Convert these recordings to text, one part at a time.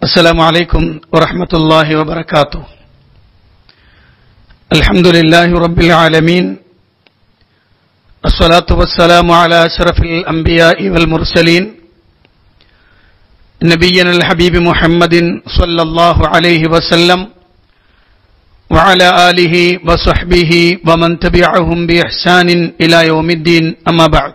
السلام عليكم ورحمة الله وبركاته الحمد لله رب العالمين الصلاة والسلام على أشرف الأنبياء والمرسلين نبينا الحبيب محمد صلى الله عليه وسلم وعلى آله وصحبه ومن تبعهم بإحسان إلى يوم الدين أما بعد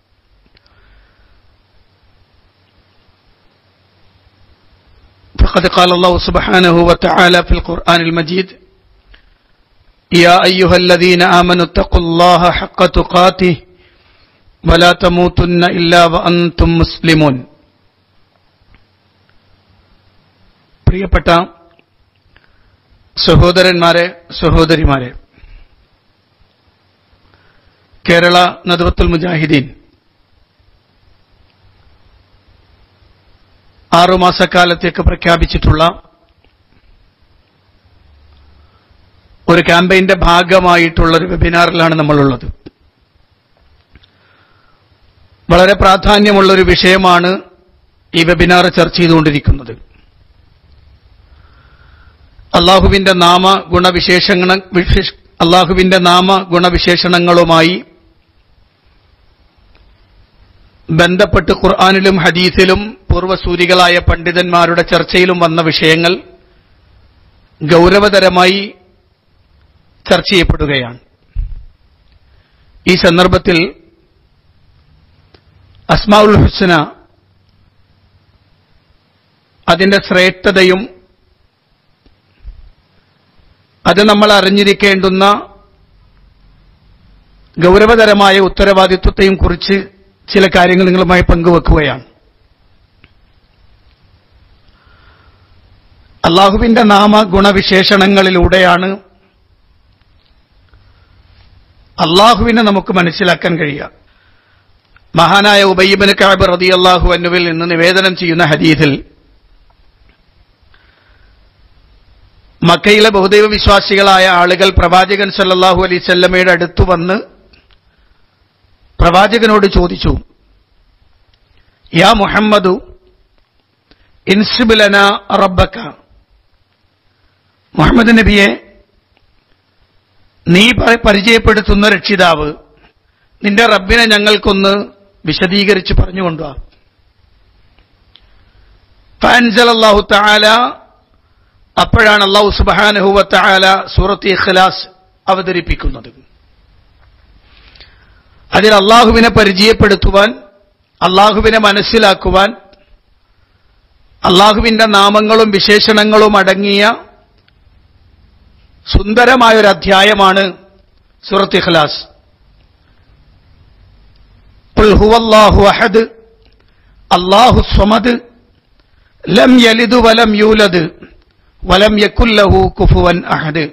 فقد قال الله سبحانه وتعالى في القرآن المجيد يا أيها الذين آمنوا اتقوا الله حق تقاته ولا تموتن إلا وأنتم مسلمون പ്രിയപ്പെട്ട സഹോദരന്മാരെ സഹോദരിമാരെ കേരള നദവത്തുൽ മുജാഹിദീൻ ആറുമാസക്കാലത്തേക്ക് പ്രഖ്യാപിച്ചിട്ടുള്ള ഒരു ക്യാമ്പയിന്റെ ഭാഗമായിട്ടുള്ള ഒരു വെബിനാറിലാണ് നമ്മളുള്ളത് വളരെ പ്രാധാന്യമുള്ള ഒരു വിഷയമാണ് ഈ വെബിനാർ ചർച്ച ചെയ്തുകൊണ്ടിരിക്കുന്നത് അള്ളാഹുവിന്റെ നാമ ഗുണവിശേഷണ വിശേഷ- അള്ളാഹുവിന്റെ നാമ ഗുണവിശേഷണങ്ങളുമായി ബന്ധപ്പെട്ട് ഖുർആാനിലും ഹദീസിലും പൂർവ്വസൂരികളായ പണ്ഡിതന്മാരുടെ ചർച്ചയിലും വന്ന വിഷയങ്ങൾ ഗൗരവതരമായി ചർച്ച ചെയ്യപ്പെടുകയാണ് ഈ സന്ദർഭത്തിൽ അസ്മാഉൽ ഹുസ്ന അതിന്റെ ശ്രേഷ്ഠതയും അത് നമ്മൾ അറിഞ്ഞിരിക്കേണ്ടുന്ന ഗൗരവതരമായ ഉത്തരവാദിത്വത്തെയും കുറിച്ച് ചില കാര്യങ്ങൾ നിങ്ങളുമായി പങ്കുവെക്കുകയാണ് അള്ളാഹുവിന്റെ നാമ ഗുണവിശേഷണങ്ങളിലൂടെയാണ് അള്ളാഹുവിനെ നമുക്ക് മനസ്സിലാക്കാൻ കഴിയുക മഹാനായ ഉബയ്യബിന് കാബ് റതി അള്ളാഹു അനുവിൽ നിന്ന് നിവേദനം ചെയ്യുന്ന ഹദീഥിൽ മക്കയിലെ ബഹുദൈവ വിശ്വാസികളായ ആളുകൾ പ്രവാചകൻ സല്ലല്ലാഹു അലൈഹി സ്വല്ലമയുടെ അടുത്തു വന്ന് പ്രവാചകനോട് ചോദിച്ചു യാ മുഹമ്മദു ഇൻസിബിലന റബ്ബക്ക മുഹമ്മദ് നബിയെ നീ പ- പരിചയപ്പെടുത്തുന്ന രക്ഷിതാവ് നിന്റെ റബ്ബിനെ ഞങ്ങൾക്കൊന്ന് വിശദീകരിച്ച് പറഞ്ഞുകൊണ്ടുവാ ഫാൻസൽ അള്ളാഹു താല അപ്പോഴാണ് അള്ളാഹു സുബാനഹുവ താല സൂറത്ത് ഇഖ്ലാസ് അവതരിപ്പിക്കുന്നത് അതിൽ അള്ളാഹുവിനെ പരിചയപ്പെടുത്തുവാൻ അള്ളാഹുവിനെ മനസ്സിലാക്കുവാൻ അള്ളാഹുവിന്റെ നാമങ്ങളും വിശേഷണങ്ങളും അടങ്ങിയ സുന്ദരമായൊരു അധ്യായമാണ് സൂറത്ത് ഇഖ്ലാസ് ഖുൽ ഹുവല്ലാഹു അഹദ് അല്ലാഹു സ്വമദ് ലം യലിദ് വലം യൂലദ് വലം യക്കുല്ലഹു കുഫുവൻ അഹദ്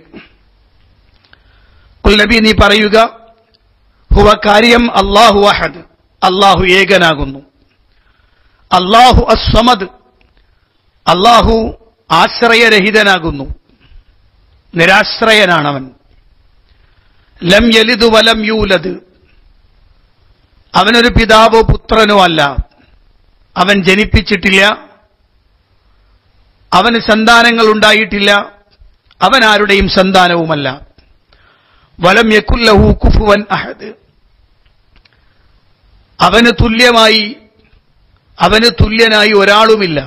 ഖുൽ നബി നീ പറയുക ഹുവ കാര്യം അല്ലാഹു അഹദ് അല്ലാഹു ഏകനാകുന്നു അല്ലാഹു അസ്വമദ് അല്ലാഹു ആശ്രയരഹിതനാകുന്നു നിരാശ്രയനാണവൻ ലം യലിദ് വലം യൂലദ് അവനൊരു പിതാവോ പുത്രനോ അല്ല അവൻ ജനിപ്പിച്ചിട്ടില്ല അവന് സന്താനങ്ങൾ ഉണ്ടായിട്ടില്ല അവൻ ആരുടെയും സന്താനവുമല്ല വലം യക്കുല്ലഹു കുഫുവൻ അഹദ് അവന് തുല്യമായി അവന് തുല്യനായി ഒരാളുമില്ല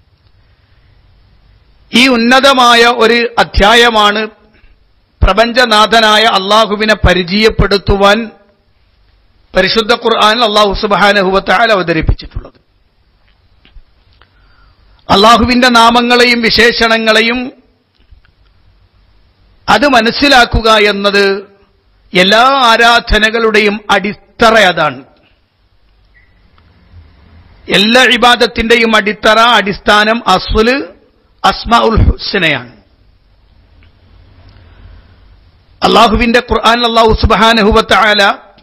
ഈ ഉന്നതമായ ഒരു അധ്യായമാണ് പ്രപഞ്ചനാഥനായ അള്ളാഹുവിനെ പരിചയപ്പെടുത്തുവാൻ പരിശുദ്ധ ഖുർആൻ അള്ളാഹു സുബാനഹുവത്താൽ അവതരിപ്പിച്ചിട്ടുള്ളത് അള്ളാഹുവിന്റെ നാമങ്ങളെയും വിശേഷണങ്ങളെയും അത് മനസ്സിലാക്കുക എന്നത് എല്ലാ ആരാധനകളുടെയും അടിത്തറ അതാണ് എല്ലാ ഇബാദത്തിന്റെയും അടിത്തറ അടിസ്ഥാനം അസ്വല് അസ്മാ ഉൽ ഹുസ്നയാണ് അള്ളാഹുവിന്റെ ഖുർആൻ അള്ളാഹു സുബാനഹുവത്തായ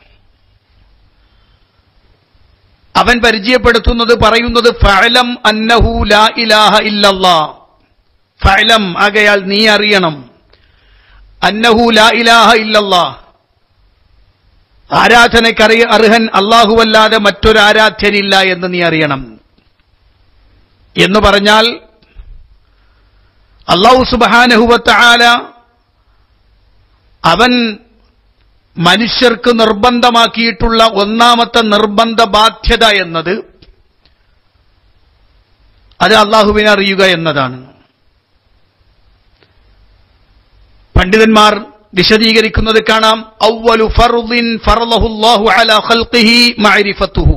അവൻ പരിചയപ്പെടുത്തുന്നത് പറയുന്നത് ഫഅലം അന്നഹു ലാ ഇലാഹ ഇല്ലല്ലാ ഫഅലം ആകയാൽ നീ അറിയണം അന്നഹു ലാ ഇലാഹ ഇല്ലല്ലാ ആരാധനയ്ക്കറിയ അർഹൻ അല്ലാഹുവല്ലാതെ മറ്റൊരു ആരാധ്യനില്ല എന്ന് നീ അറിയണം എന്ന് പറഞ്ഞാൽ അള്ളാഹു സുബാനഹുവത്താല അവൻ മനുഷ്യർക്ക് നിർബന്ധമാക്കിയിട്ടുള്ള ഒന്നാമത്തെ നിർബന്ധ ബാധ്യത എന്നത് അത് അള്ളാഹുവിനെ അറിയുക എന്നതാണ് പണ്ഡിതന്മാർ വിശദീകരിക്കുന്നത് കാണാം ഔവലു ഫർദിൻ ഫർളഹുല്ലാഹു അലാ ഖൽഖിഹി മഅരിഫത്തുഹു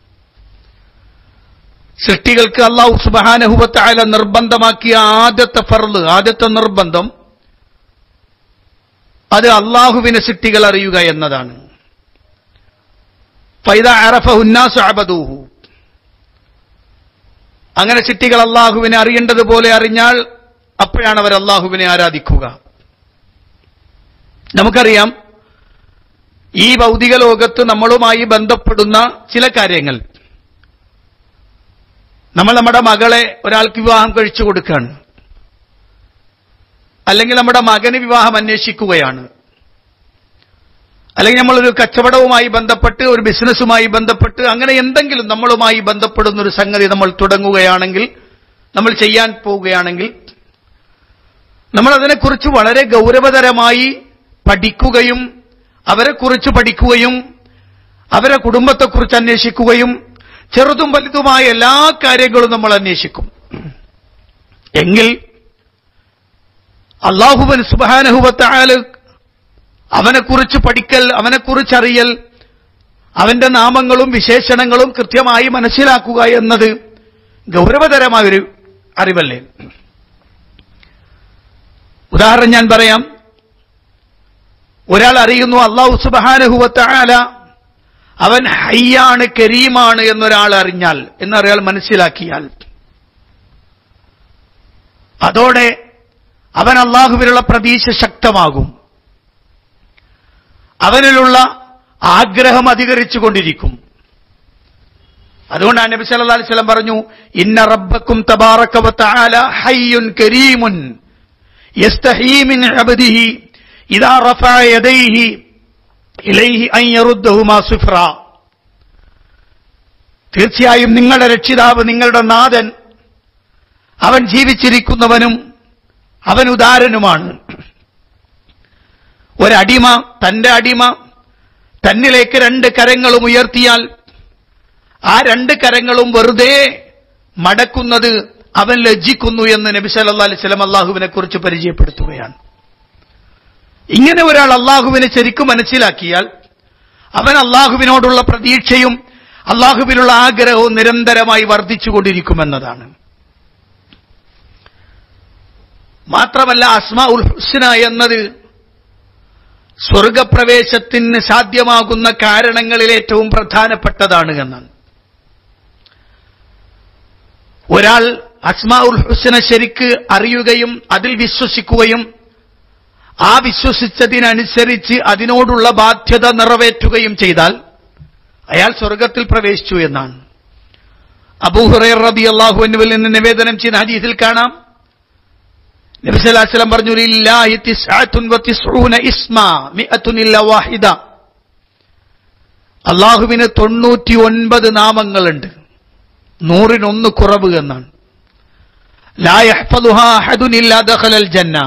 സൃഷ്ടികൾക്ക് അള്ളാഹു സുബഹാനഹുവത്തായ നിർബന്ധമാക്കിയ ആദ്യത്തെ ഫർദ് ആദ്യത്തെ നിർബന്ധം അത് അള്ളാഹുവിനെ സൃഷ്ടികൾ അറിയുക എന്നതാണ് ഫൈദ അറഫ ഉന്നാസു അബദൂഹു അങ്ങനെ ചിട്ടികൾ അള്ളാഹുവിനെ അറിയേണ്ടതുപോലെ അറിഞ്ഞാൽ അപ്പോഴാണ് അവർ അള്ളാഹുവിനെ ആരാധിക്കുക നമുക്കറിയാം ഈ ഭൗതിക ലോകത്ത് നമ്മളുമായി ബന്ധപ്പെടുന്ന ചില കാര്യങ്ങൾ നമ്മൾ നമ്മുടെ മകളെ ഒരാൾക്ക് വിവാഹം കഴിച്ചു കൊടുക്കുകയാണ് അല്ലെങ്കിൽ നമ്മുടെ മകന് വിവാഹം അന്വേഷിക്കുകയാണ് അല്ലെങ്കിൽ നമ്മളൊരു കച്ചവടവുമായി ബന്ധപ്പെട്ട് ഒരു ബിസിനസ്സുമായി ബന്ധപ്പെട്ട് അങ്ങനെ എന്തെങ്കിലും നമ്മളുമായി ബന്ധപ്പെടുന്ന ഒരു സംഗതി നമ്മൾ തുടങ്ങുകയാണെങ്കിൽ നമ്മൾ ചെയ്യാൻ പോവുകയാണെങ്കിൽ നമ്മൾ അതിനെക്കുറിച്ച് വളരെ ഗൗരവതരമായി പഠിക്കുകയും അവരെക്കുറിച്ച് പഠിക്കുകയും അവരെ കുടുംബത്തെക്കുറിച്ച് അന്വേഷിക്കുകയും ചെറുതും വലുതുമായ എല്ലാ കാര്യങ്ങളും നമ്മൾ അന്വേഷിക്കും എങ്കിൽ അള്ളാഹുബൻ സുബാനഹുബത്താല് അവനെക്കുറിച്ച് പഠിക്കൽ അവനെക്കുറിച്ച് അറിയൽ അവന്റെ നാമങ്ങളും വിശേഷണങ്ങളും കൃത്യമായി മനസ്സിലാക്കുക എന്നത് ഗൗരവതരമായൊരു അറിവല്ലേ ഉദാഹരണം ഞാൻ പറയാം ഒരാൾ അറിയുന്നു അള്ളാഹു സുബാനഹുവത്താല അവൻ ഹയ്യാണ് കരീമാണ് എന്നൊരാൾ അറിഞ്ഞാൽ എന്നൊരാൾ മനസ്സിലാക്കിയാൽ അതോടെ അവൻ അള്ളാഹുവിനുള്ള പ്രതീക്ഷ ശക്തമാകും അവനിലുള്ള ആഗ്രഹം അധികരിച്ചു കൊണ്ടിരിക്കും അതുകൊണ്ടാണ് നബി സല്ലല്ലാഹു അലൈഹി വസല്ലം പറഞ്ഞു ഇന്ന റബ്ബക്കും തബാറക വതആല ഹയ്യുൻ കരീമുൻ യസ്തഹീ മിൻ അബ്ദിഹി ഇദാ റഫഅ യദൈഹി ഇലൈഹി അൻ യറുദ്ദഹുമാ സുഫ്ര തീർച്ചയായും നിങ്ങളുടെ രക്ഷിതാവ് നിങ്ങളുടെ നാഥൻ അവൻ ജീവിച്ചിരിക്കുന്നവനും അവൻ ഉദാരനുമാണ് ഒരടിമ തന്റെ അടിമ തന്നിലേക്ക് രണ്ട് കരങ്ങളും ഉയർത്തിയാൽ ആ രണ്ട് കരങ്ങളും വെറുതെ മടക്കുന്നത് അവൻ ലജ്ജിക്കുന്നു എന്ന് നബി സല്ലല്ലാഹു അലൈഹി വസല്ലം അള്ളാഹുവിനെ കുറിച്ച് പരിചയപ്പെടുത്തുകയാണ് ഇങ്ങനെ ഒരാൾ അള്ളാഹുവിനെ ശരിക്കും മനസ്സിലാക്കിയാൽ അവൻ അള്ളാഹുവിനോടുള്ള പ്രതീക്ഷയും അള്ളാഹുവിനുള്ള ആഗ്രഹവും നിരന്തരമായി വർദ്ധിച്ചുകൊണ്ടിരിക്കുമെന്നതാണ് മാത്രമല്ല അസ്മാ ഉൽ ഹുസ്ന എന്നത് സ്വർഗപ്രവേശത്തിന് സാധ്യമാകുന്ന കാരണങ്ങളിൽ ഏറ്റവും പ്രധാനപ്പെട്ടതാണ് എന്നാണ് ഒരാൾ അസ്മാ ഉൽ ഹുസ്ന ശരിക്ക് അറിയുകയും അതിൽ വിശ്വസിക്കുകയും ആ വിശ്വസിച്ചതിനനുസരിച്ച് അതിനോടുള്ള ബാധ്യത നിറവേറ്റുകയും ചെയ്താൽ അയാൾ സ്വർഗത്തിൽ പ്രവേശിച്ചു എന്നാണ് അബൂഹുറൈർ റബി അള്ളാഹുവിനുവിൽ നിന്ന് നിവേദനം ചെയ്യുന്ന ഹദീസിൽ കാണാം നബിസ്വലാസ്ലം പറഞ്ഞു ലില്ലാഹി തിസ്അത്തുൻ വതിസ്ഊന ഇസ്മാ മിഅത്തുൻ ഇല്ല വാഹിദ അള്ളാഹുവിന് തൊണ്ണൂറ്റി ഒൻപത് നാമങ്ങളുണ്ട് നൂറിനൊന്ന് കുറവ് എന്നാണ് ലാ യഹ്ഫദുഹാ അഹദുൻ ഇല്ലാ ദഖലൽ ജന്ന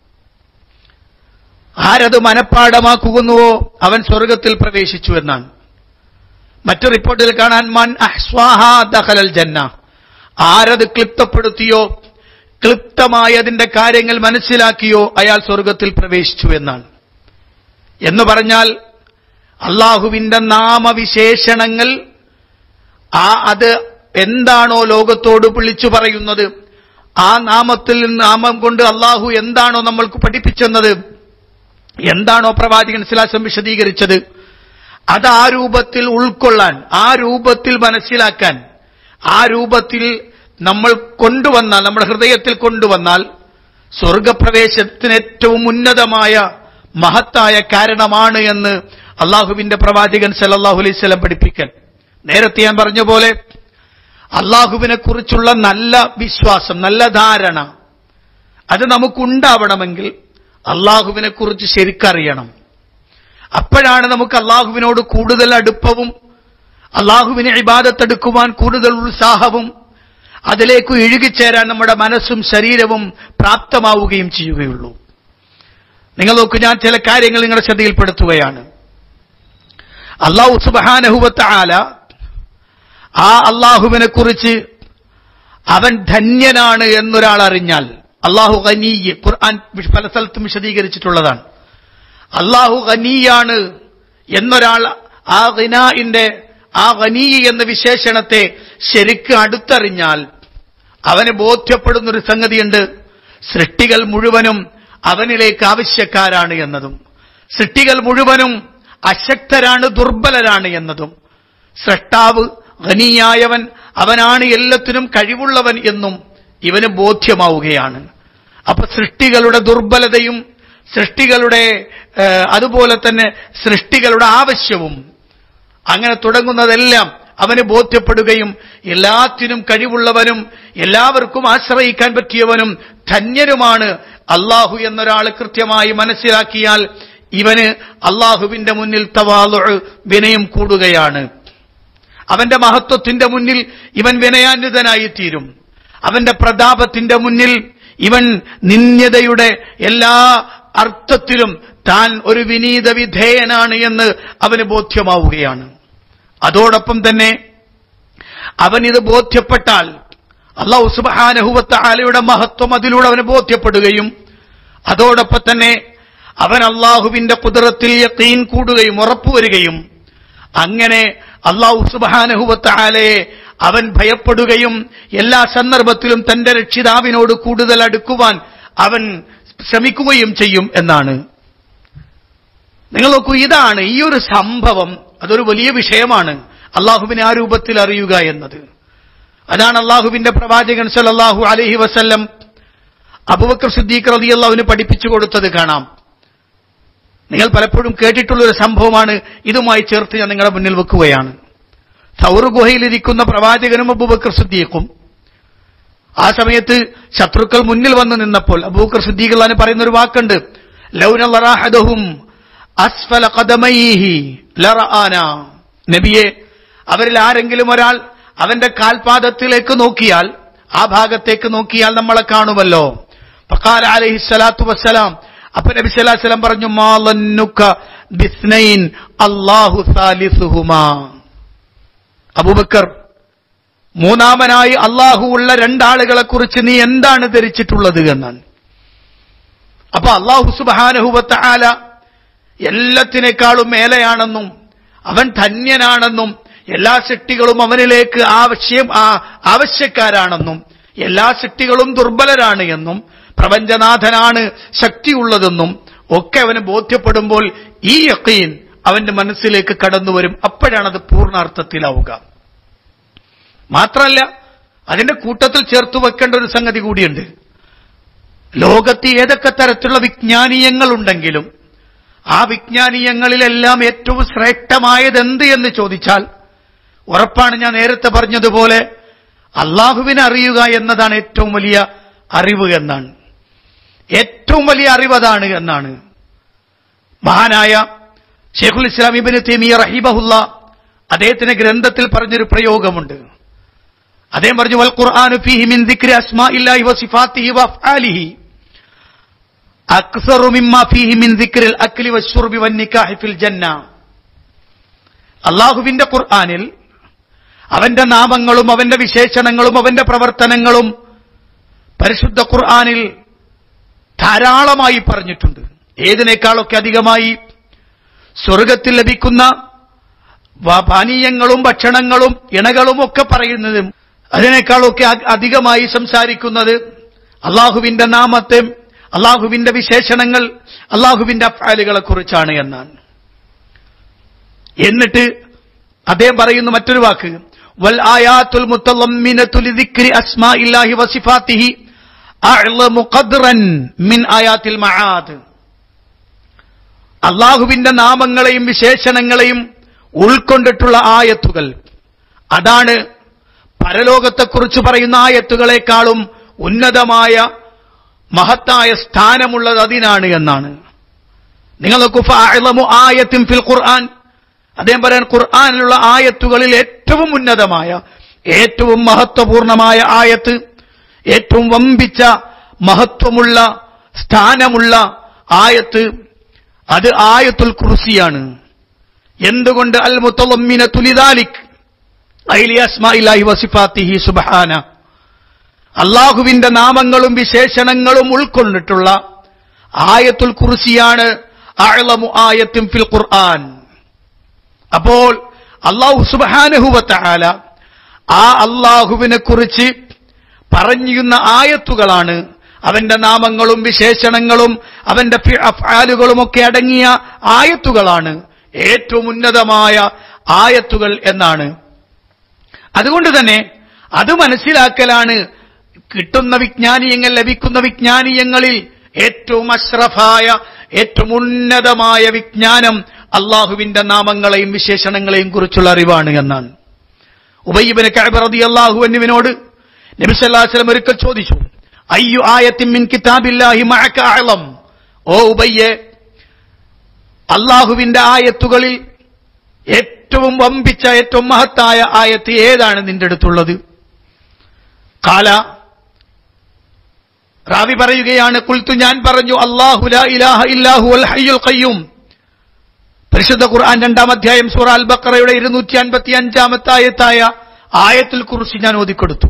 ആരത് മനഃപ്പാടമാക്കുന്നുവോ അവൻ സ്വർഗത്തിൽ പ്രവേശിച്ചു എന്നാണ് മറ്റു റിപ്പോർട്ടിൽ കാണാൻ മൻ അഹ്സ്വാഹാ ദഖലൽ ജന്ന ആരത് ക്ലിപ്തപ്പെടുത്തിയോ ക്ലിപ്തമായി അതിന്റെ കാര്യങ്ങൾ മനസ്സിലാക്കിയോ അയാൾ സ്വർഗത്തിൽ പ്രവേശിച്ചു എന്നാണ് എന്ന് പറഞ്ഞാൽ അള്ളാഹുവിന്റെ നാമവിശേഷണങ്ങൾ ആ അത് എന്താണോ ലോകത്തോട് വിളിച്ചു പറയുന്നത് ആ നാമത്തിൽ നാമം കൊണ്ട് അള്ളാഹു എന്താണോ നമ്മൾക്ക് പഠിപ്പിച്ചെന്നത് എന്താണോ പ്രവാചകൻ സിലാസം വിശദീകരിച്ചത് അത് ആ രൂപത്തിൽ ഉൾക്കൊള്ളാൻ ആ രൂപത്തിൽ മനസ്സിലാക്കാൻ ആ രൂപത്തിൽ നമ്മൾ കൊണ്ടുവന്നാൽ നമ്മുടെ ഹൃദയത്തിൽ കൊണ്ടുവന്നാൽ സ്വർഗപ്രവേശത്തിന് ഏറ്റവും ഉന്നതമായ മഹത്തായ കാരണമാണ് എന്ന് അള്ളാഹുവിന്റെ പ്രവാചകൻ സല്ലല്ലാഹു അലൈഹി സ്വലം പഠിപ്പിക്കൽ നേരത്തെ ഞാൻ പറഞ്ഞ പോലെ അള്ളാഹുവിനെ കുറിച്ചുള്ള നല്ല വിശ്വാസം നല്ല ധാരണ അത് നമുക്കുണ്ടാവണമെങ്കിൽ അള്ളാഹുവിനെ കുറിച്ച് ശരിക്കറിയണം അപ്പോഴാണ് നമുക്ക് അള്ളാഹുവിനോട് കൂടുതൽ അടുപ്പവും അള്ളാഹുവിനെ ഇബാദത്തെടുക്കുവാൻ കൂടുതൽ ഉത്സാഹവും അതിലേക്ക് ഇഴുകിച്ചേരാൻ നമ്മുടെ മനസ്സും ശരീരവും പ്രാപ്തമാവുകയും ചെയ്യുകയുള്ളൂ നിങ്ങൾ നോക്കൂ ഞാൻ ചില കാര്യങ്ങൾ നിങ്ങളുടെ ശ്രദ്ധയിൽപ്പെടുത്തുകയാണ് അള്ളാഹു സുബാനഹുവത്ത ആല ആ അള്ളാഹുവിനെ കുറിച്ച് അവൻ ധന്യനാണ് എന്നൊരാൾ അറിഞ്ഞാൽ അള്ളാഹു ഖനീ ഖുർആൻ പല സ്ഥലത്തും വിശദീകരിച്ചിട്ടുള്ളതാണ് അള്ളാഹു ഖനീയാണ് എന്നൊരാൾ ആ ഖിനാഇന്റെ ആ ഖനീ എന്ന വിശേഷണത്തെ ശരിക്ക് അടുത്തറിഞ്ഞാൽ അവന് ബോധ്യപ്പെടുന്ന ഒരു സംഗതിയുണ്ട് സൃഷ്ടികൾ മുഴുവനും അവനിലേക്ക് ആവശ്യക്കാരാണ് എന്നതും സൃഷ്ടികൾ മുഴുവനും അശക്തരാണ് ദുർബലരാണ് എന്നതും സൃഷ്ടാവ് ഖനിയായവൻ അവനാണ് എല്ലാത്തിനും കഴിവുള്ളവൻ എന്നും ഇവന് ബോധ്യമാവുകയാണ് അപ്പൊ സൃഷ്ടികളുടെ ദുർബലതയും സൃഷ്ടികളുടെ ഏഹ്, അതുപോലെ തന്നെ സൃഷ്ടികളുടെ ആവശ്യവും അങ്ങനെ തുടങ്ങുന്നതെല്ലാം അവന് ബോധ്യപ്പെടുകയും എല്ലാത്തിനും കഴിവുള്ളവനും എല്ലാവർക്കും ആശ്രയിക്കാൻ പറ്റിയവനും ധന്യനുമാണ് അള്ളാഹു എന്നൊരാൾ കൃത്യമായി മനസ്സിലാക്കിയാൽ ഇവന് അള്ളാഹുവിന്റെ മുന്നിൽ തവാലു വിനയം കൂടുകയാണ് അവന്റെ മഹത്വത്തിന്റെ മുന്നിൽ ഇവൻ വിനയാന്വിതനായി തീരും അവന്റെ പ്രതാപത്തിന്റെ മുന്നിൽ ഇവൻ നിന്ദ്യതയുടെ എല്ലാ അർത്ഥത്തിലും താൻ ഒരു വിനീത വിധേയനാണ് എന്ന് അവന് ബോധ്യമാവുകയാണ് അതോടൊപ്പം തന്നെ അവൻ ഇത് ബോധ്യപ്പെട്ടാൽ അള്ളാഹു സുബാനഹുവത്ത ആലയുടെ മഹത്വം അതിലൂടെ അവന് ബോധ്യപ്പെടുകയും അതോടൊപ്പം തന്നെ അവൻ അള്ളാഹുവിന്റെ കുതിരത്തിൽ യക്കീൻ കൂടുകയും ഉറപ്പുവരികയും അങ്ങനെ അള്ളാഹു സുബാനഹുവത്ത ആലയെ അവൻ ഭയപ്പെടുകയും എല്ലാ സന്ദർഭത്തിലും തന്റെ രക്ഷിതാവിനോട് കൂടുതൽ അടുക്കുവാൻ അവൻ ശ്രമിക്കുകയും ചെയ്യും എന്നാണ് നിങ്ങൾ നോക്കൂ ഇതാണ് ഈ ഒരു സംഭവം അതൊരു വലിയ വിഷയമാണ് അള്ളാഹുവിനെ ആ രൂപത്തിൽ അറിയുക എന്നത് അതാണ് അള്ളാഹുവിന്റെ പ്രവാചകൻ സല്ലല്ലാഹു അലൈഹി വസല്ലം അബൂബക്കർ സിദ്ദീഖ് റളിയല്ലാഹുവിന് പഠിപ്പിച്ചു കൊടുത്തത് കാണാം നിങ്ങൾ പലപ്പോഴും കേട്ടിട്ടുള്ള ഒരു സംഭവമാണ് ഇതുമായി ചേർത്ത് ഞാൻ നിങ്ങളുടെ മുന്നിൽ വെക്കുകയാണ് സൗർ ഗുഹയിലിരിക്കുന്ന പ്രവാചകനും അബൂബക്കർ സിദ്ദീഖും ആ സമയത്ത് ശത്രുക്കൾ മുന്നിൽ വന്ന് നിന്നപ്പോൾ അബൂബക്കർ സിദ്ദീഖ് അള്ളഹാന് പറയുന്ന ഒരു വാക്കുണ്ട് ലൗനഹും അസ്ഫല ഖദമൈഹി ലറആന നബിയെ അവരിൽ ആരെങ്കിലും ഒരാൾ അവന്റെ കാൽപാദത്തിലേക്ക് നോക്കിയാൽ ആ ഭാഗത്തേക്ക് നോക്കിയാൽ നമ്മളെ കാണുമല്ലോ ഫഖാല അലൈഹി സ്വലാത്തു വസ്സലാം അപ്പൊ നബി സല്ലല്ലാഹു അലൈഹി വസല്ലം പറഞ്ഞു മാലന്നുക ബിസ്നൈൻ അല്ലാഹു സാലിസുഹുമാ അബൂബക്കർ മൂന്നാമനായി അള്ളാഹു ഉള്ള രണ്ടാളുകളെ കുറിച്ച് നീ എന്താണ് ധരിച്ചിട്ടുള്ളത് എന്നാണ് അപ്പൊ അള്ളാഹു സുബാനഹുവത്ത ആല എല്ലാത്തിനേക്കാളും മേലെയാണെന്നും അവൻ ധന്യനാണെന്നും എല്ലാ ശക്തികളും അവനിലേക്ക് ആവശ്യം ആ- ആവശ്യക്കാരാണെന്നും എല്ലാ ശക്തികളും ദുർബലരാണ് എന്നും പ്രപഞ്ചനാഥനാണ് ശക്തിയുള്ളതെന്നും ഒക്കെ അവന് ബോധ്യപ്പെടുമ്പോൾ ഈ യക്കീൻ അവന്റെ മനസ്സിലേക്ക് കടന്നു വരും അപ്പോഴാണത് പൂർണ്ണാർത്ഥത്തിലാവുക മാത്രമല്ല അതിന്റെ കൂട്ടത്തിൽ ചേർത്ത് വെക്കേണ്ട ഒരു സംഗതി കൂടിയുണ്ട് ലോകത്ത് ഏതൊക്കെ തരത്തിലുള്ള വിജ്ഞാനീയങ്ങളുണ്ടെങ്കിലും ആ വിജ്ഞാനീയങ്ങളിലെല്ലാം ഏറ്റവും ശ്രേഷ്ഠമായത് എന്ത് എന്ന് ചോദിച്ചാൽ ഉറപ്പാണ് ഞാൻ നേരത്തെ പറഞ്ഞതുപോലെ അള്ളാഹുവിനെ അറിയുക എന്നതാണ് ഏറ്റവും വലിയ അറിവ് എന്നാണ് ഏറ്റവും വലിയ അറിവ് അതാണ് എന്നാണ് മഹാനായ ഷെയ്ഖുൽ ഇസ്ലാം ഇബിന് തെമിയ റഹിബഹുല്ല അദ്ദേഹത്തിന്റെ ഗ്രന്ഥത്തിൽ പറഞ്ഞൊരു പ്രയോഗമുണ്ട് അദ്ദേഹം പറഞ്ഞു വൽ ഖുർആനു ഫീഹി മിൻ ദിക്രി അസ്മാഇല്ലാഹി വസിഫാത്തിഹി വഅഫ്ആലിഹി അക്സറു മിമ്മ ഫീഹി മിൻ ദിക്രിൽ അക്ലി വശുർബി വന്നിക്കാഹി ഫിൽ ജന്ന അള്ളാഹുവിന്റെ ഖുർആനിൽ അവന്റെ നാമങ്ങളും അവന്റെ വിശേഷണങ്ങളും അവന്റെ പ്രവർത്തനങ്ങളും പരിശുദ്ധ ഖുർആനിൽ ധാരാളമായി പറഞ്ഞിട്ടുണ്ട് ഏതിനേക്കാളൊക്കെ അധികമായി സ്വർഗത്തിൽ ലഭിക്കുന്ന വ- പാനീയങ്ങളും ഭക്ഷണങ്ങളും ഇണകളും ഒക്കെ പറയുന്നതും അതിനേക്കാളൊക്കെ അ- അധികമായി സംസാരിക്കുന്നത് അള്ളാഹുവിന്റെ നാമത്തെ അള്ളാഹുവിന്റെ വിശേഷണങ്ങൾ അള്ളാഹുവിന്റെ അഫാലുകളെ കുറിച്ചാണ് എന്നാണ് എന്നിട്ട് അദ്ദേഹം പറയുന്ന മറ്റൊരു വാക്ക് വൽ ആയാത്തുൽ മുത്തളമ്മിനതു ലിദിക്രി അസ്മാഇല്ലാഹി വസിഫാത്തിഹി അഅ്ലമു ഖദ്റൻ മിൻ ആയാത്തിൽ മആദ് അള്ളാഹുവിന്റെ നാമങ്ങളെയും വിശേഷണങ്ങളെയും ഉൾക്കൊണ്ടിട്ടുള്ള ആയത്തുകൾ അതാണ് പരലോകത്തെക്കുറിച്ച് പറയുന്ന ആയത്തുകളെക്കാളും ഉന്നതമായ മഹത്തായ സ്ഥാനമുള്ളത് അതിനാണ് എന്നാണ് നിങ്ങൾ നോക്കൂ ഫഅഅ്ലമു ആയത്തിൻ ഫിൽ ഖുർആൻ അദ്ദേഹം പറയാൻ ഖുർആനിലുള്ള ആയത്തുകളിൽ ഏറ്റവും ഉന്നതമായ ഏറ്റവും മഹത്വപൂർണമായ ആയത്ത് ഏറ്റവും വമ്പിച്ച മഹത്വമുള്ള സ്ഥാനമുള്ള ആയത്ത് അത് ആയത്തുൽ കുർസിയാണ് എന്തുകൊണ്ട് അൽ മുത്തലമ്മിന തുലിദാലിക് ഐലി അസ്മാഇല്ലാഹി വസിഫാത്തിഹി സുബ്ഹാന അള്ളാഹുവിന്റെ നാമങ്ങളും വിശേഷണങ്ങളും ഉൾക്കൊണ്ടിട്ടുള്ള ആയത്തുൽ കുർസിയാണ് അഅ്ലമു ആയത്തും ഫിൽ ഖുർആൻ അപ്പോൾ അള്ളാഹു സുബാനഹുവത്താല ആ അള്ളാഹുവിനെ കുറിച്ച് പറഞ്ഞിരുന്ന ആയത്തുകളാണ് അവന്റെ നാമങ്ങളും വിശേഷണങ്ങളും അവന്റെ അഫാലുകളും ഒക്കെ അടങ്ങിയ ആയത്തുകളാണ് ഏറ്റവും ഉന്നതമായ ആയത്തുകൾ എന്നാണ് അതുകൊണ്ട് തന്നെ അത് മനസ്സിലാക്കലാണ് കിട്ടുന്ന വിജ്ഞാനീയങ്ങൾ ലഭിക്കുന്ന വിജ്ഞാനീയങ്ങളിൽ ഏറ്റവും അഷ്റഫായ ഏറ്റവും ഉന്നതമായ വിജ്ഞാനം അള്ളാഹുവിന്റെ നാമങ്ങളെയും വിശേഷണങ്ങളെയും കുറിച്ചുള്ള അറിവാണ് എന്നാണ് ഉബയ്യബിന് കഅബറതി അള്ളാഹു എന്നിവനോട് നബിസല്ലാസ്ലം ഒരിക്കൽ ചോദിച്ചു അയ്യു ആയത്തിൻ മിൻ കിതാബില്ലാഹി മഅക അഅലം ഓ ഉബയ്യെ അള്ളാഹുവിന്റെ ആയത്തുകളിൽ ഏറ്റവും വമ്പിച്ച ഏറ്റവും മഹത്തായ ആയത്ത് ഏതാണ് നിന്റെ അടുത്തുള്ളത് കാല റാവി പറയുകയാണ് കുൽത്തു ഞാൻ പറഞ്ഞു അള്ളാഹു ലാ ഇലാഹ ഇല്ലാഹു അൽ ഹയ്യുൽ ഖയ്യൂം പരിശുദ്ധ ഖുർആൻ രണ്ടാം അധ്യായം സൂറ അൽ ബക്കറയുടെ ഇരുന്നൂറ്റി അൻപത്തി അഞ്ചാമത്തെ ആയത്തായ ആയത്തിൽ കുറിച്ച് ഞാൻ ഓതിക്കൊടുത്തു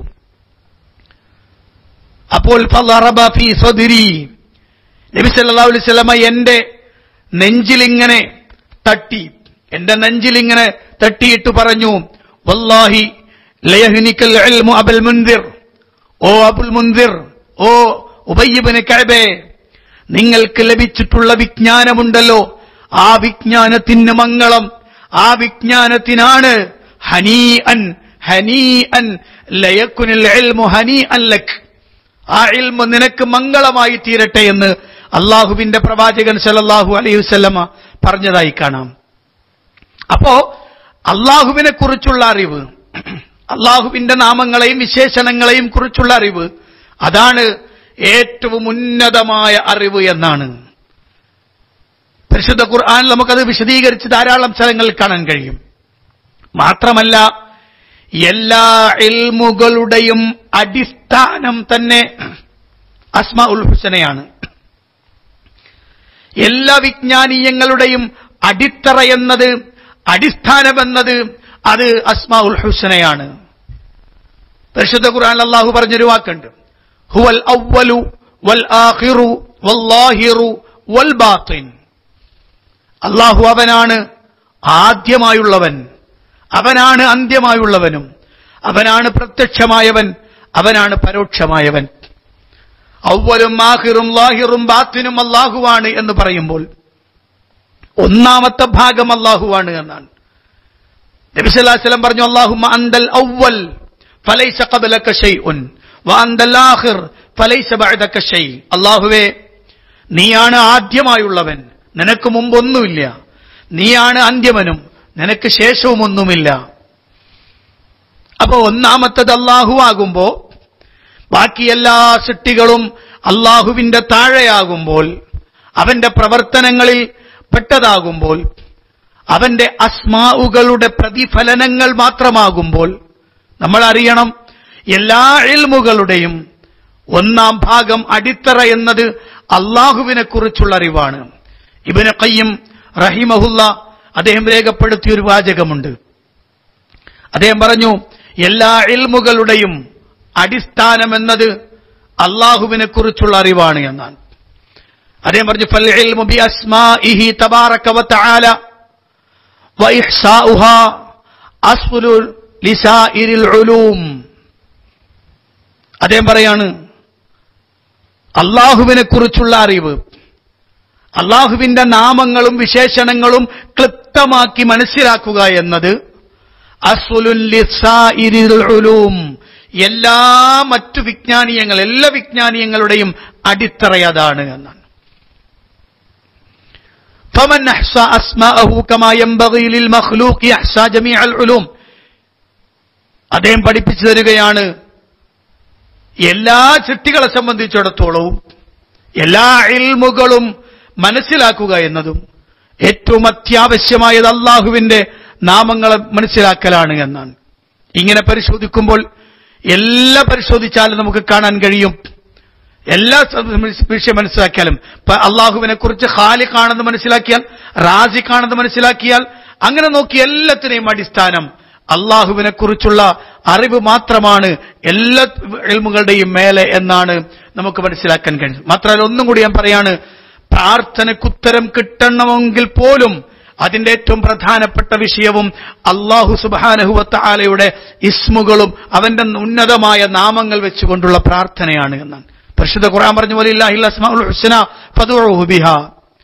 അപ്പോൾ ഫളറബ ഫീ സദ്രി നബി സല്ലല്ലാഹു അലൈഹി വസല്ലമ എന്റെ നെഞ്ചിലിങ്ങനെ തട്ടി എന്റെ നെഞ്ചിലിങ്ങനെ തട്ടിയിട്ട് പറഞ്ഞു വല്ലാഹി ലയഹ്നിക്കൽ ഇൽമു അബൽ മുൻദിർ ഓ അബുൽ മുൻദിർ ഓ ഉബയ്യബിന് കഅബേ നിങ്ങൾക്ക് ലഭിച്ചിട്ടുള്ള വിജ്ഞാനമുണ്ടല്ലോ ആ വിജ്ഞാനത്തിന് മംഗളം ആ വിജ്ഞാനത്തിനാണ് ഹനീ അൻ ഹനീ അൻ ലയക്കുനിൽ ഇൽമു ഹനീ അൻ ലക് ആ ഇൽമു നിനക്ക് മംഗളമായി തീരട്ടെ എന്ന് അള്ളാഹുവിന്റെ പ്രവാചകൻ സല്ലല്ലാഹു അലൈഹി വസല്ലമ പറഞ്ഞതായി കാണാം അപ്പോ അള്ളാഹുവിനെ കുറിച്ചുള്ള അറിവ് അള്ളാഹുവിന്റെ നാമങ്ങളെയും വിശേഷണങ്ങളെയും കുറിച്ചുള്ള അറിവ് അതാണ് ഏറ്റവും ഉന്നതമായ അറിവ് എന്നാണ് പരിശുദ്ധ ഖുർആൻ നമുക്കത് വിശദീകരിച്ച് ധാരാളം സ്ഥലങ്ങളിൽ കാണാൻ കഴിയും മാത്രമല്ല എല്ലാ ഇൽമുകളുടെയും അടിസ്ഥാനം തന്നെ അസ്മാ ഉൽ ഹുസനയാണ് എല്ലാ വിജ്ഞാനീയങ്ങളുടെയും അടിത്തറ എന്നത് അടിസ്ഥാനമെന്നത് അത് അസ്മാ ഉൽ ഹുസനയാണ് പരിശുദ്ധ ഖുർആൻ അള്ളാഹു പറഞ്ഞൊരു വാക്കുണ്ട് ഹുവൽ അവ്വലു വൽ ആഖിറു വല്ലാഹിറു വൽ ബാത്തിൻ അള്ളാഹു അവനാണ് ആദ്യമായുള്ളവൻ അവനാണ് അന്ത്യമായുള്ളവനും അവനാണ് പ്രത്യക്ഷമായവൻ അവനാണ് പരോക്ഷമായവൻ ഔവലും ആഹിറും ലാഹിറും ബാത്തിനും അള്ളാഹുവാണ് എന്ന് പറയുമ്പോൾ ഒന്നാമത്തെ ഭാഗം അള്ളാഹുവാണ് എന്നാണ് നബിസല്ലാസ്ലം പറഞ്ഞു അള്ളാഹുമ്മ അന്തൽ ഔവൽ ഫലൈസ ഖബലക ഷൈഉൻ വഅന്തൽ ആഖിർ ഫലൈസ ബഅദക ഷൈ അള്ളാഹുവേ നീയാണ് ആദ്യമായുള്ളവൻ നിനക്ക് മുമ്പൊന്നുമില്ല നീയാണ് അന്ത്യമനും നിനക്ക് ശേഷവും ഒന്നുമില്ല അപ്പൊ ഒന്നാമത്തത് അള്ളാഹു ആകുമ്പോ ബാക്കി എല്ലാ സൃഷ്ടികളും അള്ളാഹുവിന്റെ താഴെയാകുമ്പോൾ അവന്റെ പ്രവർത്തനങ്ങളിൽ പെട്ടതാകുമ്പോൾ അവന്റെ അസ്മാവുകളുടെ പ്രതിഫലനങ്ങൾ മാത്രമാകുമ്പോൾ നമ്മൾ അറിയണം എല്ലാ ഇൽമുകളുടെയും ഒന്നാം ഭാഗം അടിത്തറ എന്നത് അള്ളാഹുവിനെ കുറിച്ചുള്ള അറിവാണ് ഇബിന് കയ്യം റഹിമഹുല്ല അദ്ദേഹം രേഖപ്പെടുത്തിയ ഒരു വാചകമുണ്ട് അദ്ദേഹം പറഞ്ഞു എല്ലാ ഇൽമുകളുടെയും അടിസ്ഥാനം എന്നത് അള്ളാഹുവിനെ കുറിച്ചുള്ള അറിവാണ് എന്നാണ് അദ്ദേഹം പറഞ്ഞു ഫൽ ഇൽമു ബി അസ്മാഇഹി തബാറക വതആല വഇഹ്സാഉഹാ അസ്ഫുലു ലിസാഇരിൽ ഉലൂം അദ്ദേഹം പറയാണ് അള്ളാഹുവിനെ കുറിച്ചുള്ള അറിവ് അള്ളാഹുവിന്റെ നാമങ്ങളും വിശേഷണങ്ങളും ക്ലിപ്തമാക്കി മനസ്സിലാക്കുക എന്നത് അസ്ഫുലുൻ ലിസാഇരിൽ ഉലൂം എല്ലാ മറ്റു വിജ്ഞാനീയങ്ങൾ എല്ലാ വിജ്ഞാനീയങ്ങളുടെയും അടിത്തറ അതാണ് എന്നാണ് فمن أحصى أسماءه كما ينبغي للمخلوق يحصى جميع العلوم അദ്ദേഹം പഠിപ്പിച്ചു തരികയാണ് എല്ലാ സൃഷ്ടികളെ സംബന്ധിച്ചിടത്തോളവും എല്ലാ ഇൽമുകളും മനസ്സിലാക്കുക എന്നതും ഏറ്റവും അത്യാവശ്യമായത് അള്ളാഹുവിന്റെ നാമങ്ങളെ മനസ്സിലാക്കലാണ് എന്നാണ് ഇങ്ങനെ പരിശോധിക്കുമ്പോൾ എല്ലാ പരിശോധിച്ചാലും നമുക്ക് കാണാൻ കഴിയും എല്ലാ സ- വിഷയം മനസ്സിലാക്കിയാലും ഇപ്പൊ അള്ളാഹുവിനെ കുറിച്ച് ഖാലിഖാണെന്ന് മനസ്സിലാക്കിയാൽ റാസിഖാണെന്ന് മനസ്സിലാക്കിയാൽ അങ്ങനെ നോക്കി എല്ലാത്തിനെയും അടിസ്ഥാനം അള്ളാഹുവിനെ കുറിച്ചുള്ള അറിവ് മാത്രമാണ് എല്ലാ എൽമുകളുടെയും മേലെ എന്നാണ് നമുക്ക് മനസ്സിലാക്കാൻ കഴിയുന്നത് മാത്രമല്ല ഒന്നും കൂടി ഞാൻ പറയാണ് പ്രാർത്ഥനക്കുത്തരം കിട്ടണമെങ്കിൽ പോലും അതിന്റെ ഏറ്റവും പ്രധാനപ്പെട്ട വിഷയവും അള്ളാഹു സുബാനഹുവത്ത ആലയുടെ ഇസ്മുകളും അവന്റെ ഉന്നതമായ നാമങ്ങൾ വെച്ചുകൊണ്ടുള്ള പ്രാർത്ഥനയാണ് എന്നാണ് പരിശുദ്ധ ഖുർആൻ പറഞ്ഞ പോലെ ഇല്ലാഹിൽ അസ്മാഉൽ ഹുസ്ന ഫദ്ഉഹു ബിഹാ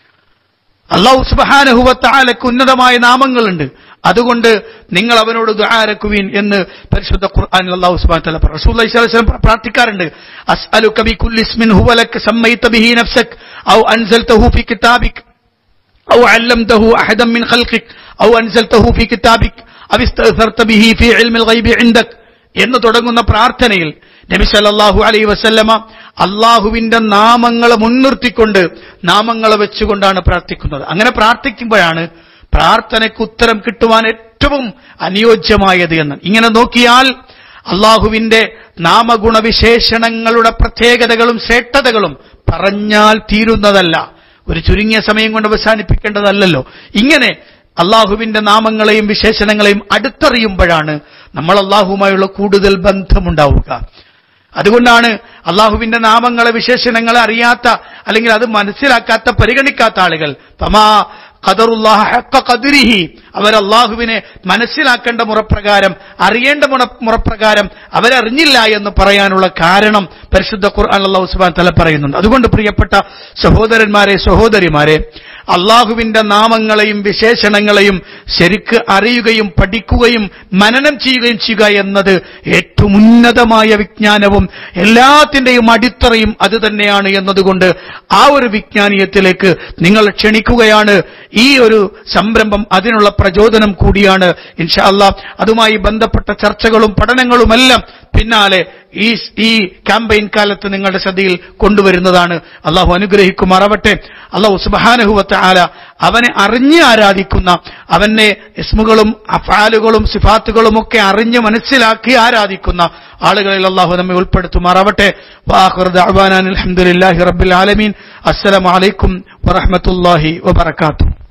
അള്ളാഹു സുബഹാനഹുവത്ത ആലക്ക് ഉന്നതമായ നാമങ്ങളുണ്ട് അതുകൊണ്ട് നിങ്ങൾ അവനോട് ദുആരക്കുവീൻ എന്ന് പരിശുദ്ധ ഖുർആനിൽ അല്ലാഹു സുബ്ഹാനഹു വതആല പറഞ്ഞു റസൂലുള്ളാഹി സ്വല്ലല്ലാഹു അലൈഹി വസല്ലം പ്രാർത്ഥിക്കാറുണ്ട് അസ്അലുക ബികുല്ലി ഇസ്മിൻ ഹുവ ലക സമ്മൈത ബിഹി നഫ്സക് ഔ അൻസൽതഹു ഫി കിതാബിക് ഔ അല്ലംതഹു അഹദൻ മിൻ ഖൽഖിക് ഔ അൻസൽതഹു ഫി കിതാബിക് ഔ ഇസ്തഅ്സർത ബിഹി ഫി ഇൽമിൽ ഗൈബി ഇൻദക് എന്ന് തുടങ്ങുന്ന പ്രാർത്ഥനയിൽ നബി സല്ലല്ലാഹു അലൈഹി വസല്ലമ അള്ളാഹുവിന്റെ നാമങ്ങളെ മുൻനിർത്തിക്കൊണ്ട് നാമങ്ങളെ വെച്ചുകൊണ്ടാണ് പ്രാർത്ഥിക്കുന്നത് അങ്ങനെ പ്രാർത്ഥിക്കുമ്പോഴാണ് പ്രാർത്ഥനയ്ക്ക് ഉത്തരം കിട്ടുവാൻ ഏറ്റവും അനുയോജ്യമായത് എന്ന് ഇങ്ങനെ നോക്കിയാൽ അള്ളാഹുവിന്റെ നാമഗുണവിശേഷണങ്ങളുടെ പ്രത്യേകതകളും ശ്രേഷ്ഠതകളും പറഞ്ഞാൽ തീരുന്നതല്ല ഒരു ചുരുങ്ങിയ സമയം കൊണ്ട് അവസാനിപ്പിക്കേണ്ടതല്ലല്ലോ ഇങ്ങനെ അള്ളാഹുവിന്റെ നാമങ്ങളെയും വിശേഷണങ്ങളെയും അടുത്തറിയുമ്പോഴാണ് നമ്മൾ അള്ളാഹുവുമായുള്ള കൂടുതൽ ബന്ധമുണ്ടാവുക അതുകൊണ്ടാണ് അള്ളാഹുവിന്റെ നാമങ്ങളെ വിശേഷണങ്ങളെ അറിയാത്ത അല്ലെങ്കിൽ അത് മനസ്സിലാക്കാത്ത പരിഗണിക്കാത്ത ആളുകൾ തമാ ഖദറുല്ലാഹ ഹഖ ഖദ്രിഹി അവർ അള്ളാഹുവിനെ മനസ്സിലാക്കേണ്ട മുറപ്രകാരം അറിയേണ്ട മുറ മുറപ്രകാരം അവരറിഞ്ഞില്ല എന്ന് പറയാനുള്ള കാരണം പരിശുദ്ധ ഖുർആൻ അള്ളാഹു സുബ്ഹാനഹു തല പറയുന്നുണ്ട് അതുകൊണ്ട് പ്രിയപ്പെട്ട സഹോദരന്മാരെ സഹോദരിമാരെ അള്ളാഹുവിന്റെ നാമങ്ങളെയും വിശേഷണങ്ങളെയും ശരിക്ക് അറിയുകയും പഠിക്കുകയും മനനം ചെയ്യുകയും ചെയ്യുക എന്നത് ഏറ്റവും ഉന്നതമായ വിജ്ഞാനവും എല്ലാത്തിന്റെയും അടിത്തറയും അത് തന്നെയാണ് എന്നതുകൊണ്ട് ആ ഒരു വിജ്ഞാനീയത്തിലേക്ക് നിങ്ങൾ ക്ഷണിക്കുകയാണ് ഈ ഒരു സംരംഭം അതിനുള്ള പ്രചോദനം കൂടിയാണ് ഇൻഷാ അല്ലാ അതുമായി ബന്ധപ്പെട്ട ചർച്ചകളും പഠനങ്ങളുമെല്ലാം പിന്നാലെ ഈ ഈ ക്യാമ്പയിൻ കാലത്ത് നിങ്ങളുടെ ശ്രദ്ധയിൽ കൊണ്ടുവരുന്നതാണ് അള്ളാഹു അനുഗ്രഹിക്കുമാറാവട്ടെ അള്ളാഹു സുബാനഹുവത്ത ആല അവനെ അറിഞ്ഞ് ആരാധിക്കുന്ന അവനെ ഇസ്മുകളും അഫാലുകളും സിഫാത്തുകളും ഒക്കെ അറിഞ്ഞ് മനസ്സിലാക്കി ആരാധിക്കുന്ന ആളുകളിൽ അള്ളാഹു നമ്മെ ഉൾപ്പെടുത്തുമാറാവട്ടെ വാഹുർ ദഅ്വാനാൻ അൽഹംദുലില്ലാഹി റബ്ബിൽ ആലമീൻ അസ്സലാമു അലൈക്കും വറഹ്മത്തുള്ളാഹി വബറകാതുഹു